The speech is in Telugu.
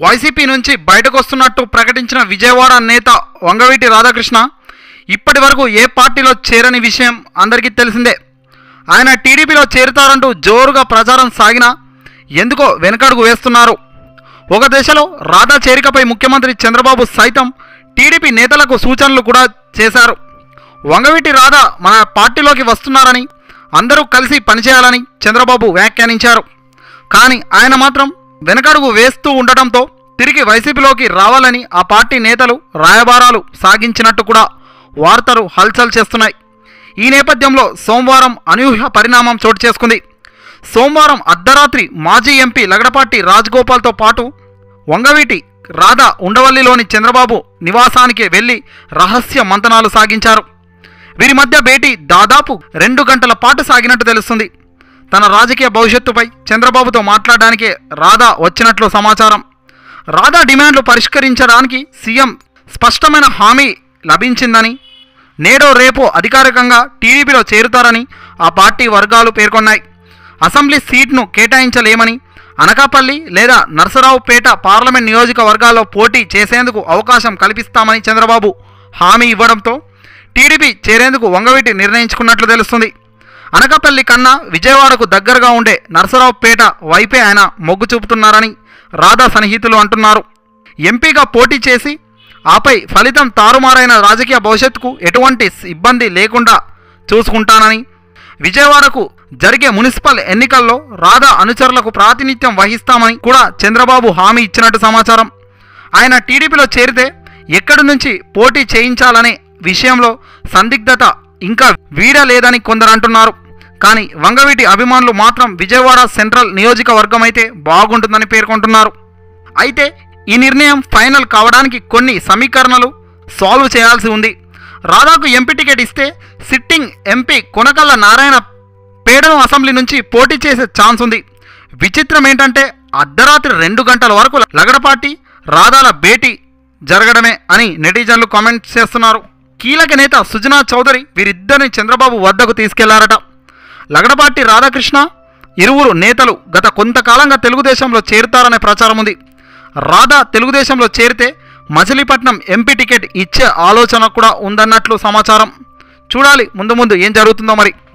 వైసీపీ నుంచి బయటకు వస్తున్నట్టు ప్రకటించిన విజయవాడ నేత వంగవీటి రాధాకృష్ణ ఇప్పటి వరకు ఏ పార్టీలో చేరని విషయం అందరికీ తెలిసిందే ఆయన టీడీపీలో చేరుతారంటూ జోరుగా ప్రచారం సాగినా ఎందుకో వెనకడుగు వేస్తున్నారు ఒక దశలో రాధా చేరికపై ముఖ్యమంత్రి చంద్రబాబు సైతం టీడీపీ నేతలకు సూచనలు కూడా చేశారు వంగవీటి రాధ మన పార్టీలోకి వస్తున్నారని అందరూ కలిసి పనిచేయాలని చంద్రబాబు వ్యాఖ్యానించారు కానీ ఆయన మాత్రం వెనకడుగు వేస్తూ ఉండటంతో తిరిగి వైసీపీలోకి రావాలని ఆ పార్టీ నేతలు రాయబారాలు సాగించినట్టు కూడా వార్తలు హల్చల్ చేస్తున్నాయి ఈ నేపథ్యంలో సోమవారం అనూహ్య పరిణామం చోటు చేసుకుంది సోమవారం అర్ధరాత్రి మాజీ ఎంపీ లగడపాటి రాజగోపాల్తో పాటు వంగవీటి రాధ ఉండవల్లిలోని చంద్రబాబు నివాసానికి వెళ్లి రహస్య మంతనాలు సాగించారు వీరి మధ్య భేటీ దాదాపు రెండు గంటల పాటు సాగినట్టు తెలుస్తుంది తన రాజకీయ భవిష్యత్తుపై చంద్రబాబుతో మాట్లాడడానికే రాధా వచ్చినట్లు సమాచారం రాధా డిమాండ్లు పరిష్కరించడానికి సీఎం స్పష్టమైన హామీ లభించిందని నేడో రేపో అధికారికంగా టీడీపీలో చేరుతారని ఆ పార్టీ వర్గాలు పేర్కొన్నాయి అసెంబ్లీ సీట్ను కేటాయించలేమని అనకాపల్లి లేదా నరసరావుపేట పార్లమెంట్ నియోజకవర్గాల్లో పోటీ చేసేందుకు అవకాశం కల్పిస్తామని చంద్రబాబు హామీ ఇవ్వడంతో టీడీపీ చేరేందుకు వంగవీటి నిర్ణయించుకున్నట్లు తెలుస్తుంది అనకాపల్లి కన్నా విజయవాడకు దగ్గరగా ఉండే నరసరావుపేట వైపే ఆయన మొగ్గు చూపుతున్నారని రాధా సన్నిహితులు అంటున్నారు ఎంపీగా పోటీ చేసి ఆపై ఫలితం తారుమారైన రాజకీయ భవిష్యత్తుకు ఎటువంటి ఇబ్బంది లేకుండా చూసుకుంటానని విజయవాడకు జరిగే మున్సిపల్ ఎన్నికల్లో రాధా అనుచరులకు ప్రాతినిధ్యం వహిస్తామని కూడా చంద్రబాబు హామీ ఇచ్చినట్టు సమాచారం ఆయన టీడీపీలో చేరితే ఎక్కడి నుంచి పోటీ చేయించాలనే విషయంలో సందిగ్ధత ఇంకా వీడలేదని కొందరు అంటున్నారు కానీ వంగవీటి అభిమానులు మాత్రం విజయవాడ సెంట్రల్ నియోజకవర్గం అయితే బాగుంటుందని పేర్కొంటున్నారు అయితే ఈ నిర్ణయం ఫైనల్ కావడానికి కొన్ని సమీకరణలు సాల్వ్ చేయాల్సి ఉంది రాధాకు ఎంపీ టికెట్ ఇస్తే సిట్టింగ్ ఎంపీ కొనకల్ల నారాయణ పేడను అసెంబ్లీ నుంచి పోటీ చేసే ఛాన్స్ ఉంది విచిత్రం ఏంటంటే అర్ధరాత్రి రెండు గంటల వరకు లగడపాటి రాధాల భేటీ జరగడమే అని నెటిజన్లు కామెంట్ చేస్తున్నారు కీలక నేత సుజనా చౌదరి వీరిద్దరిని చంద్రబాబు వద్దకు తీసుకెళ్లారట లగడపాటి రాధాకృష్ణ ఇరువురు నేతలు గత కొంతకాలంగా తెలుగుదేశంలో చేరుతారనే ప్రచారం ఉంది రాధా తెలుగుదేశంలో చేరితే మచిలీపట్నం ఎంపీ టికెట్ ఇచ్చే ఆలోచన కూడా ఉందన్నట్లు సమాచారం చూడాలి ముందు ముందు ఏం జరుగుతుందో మరి